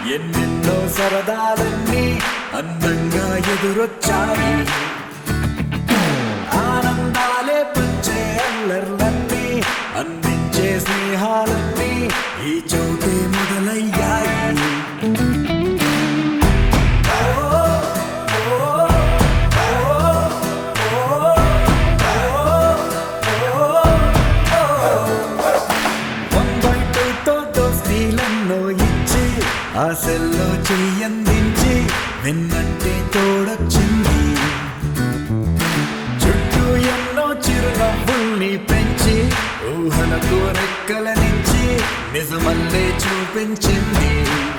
ఎన్నెన్నో సరదాలన్నీ అందంగా ఎదురొచ్చాయి ఆనందాలే పంచే అల్లర్లన్నీ అందించే స్నేహాలన్నీ ఈ చోటే మొదలయ్యాయి ముంబైతో దోస్తీలన్నో ఇచ్చి ఆశల్లో చెయ్యందించి విన్నంటే తోడొచ్చింది చుట్టూ ఎన్నో చిరునవ్వుల్ని పెంచి ఊహలకు రెక్కలనిచ్చి నిజమల్లే చూపించింది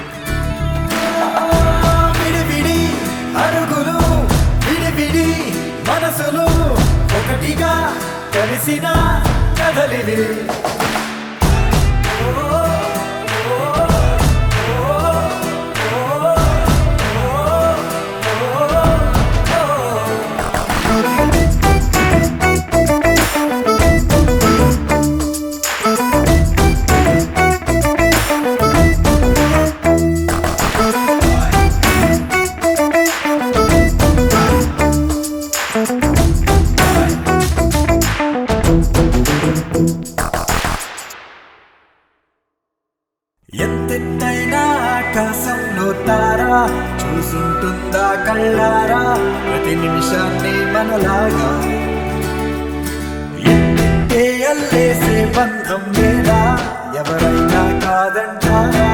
విడివిడి అరుగులు విడివిడి మనసులు ఒకటిగా కలిసిన కదలివి ఎంతెత్తైనా ఆకాశంలో తారా చూసుంటుందా కళ్ళారా ప్రతి నిమిషాన్ని మనలాగా ఎత్తే అల్లేసే బంధం లేదా ఎవరైనా కాదంటారా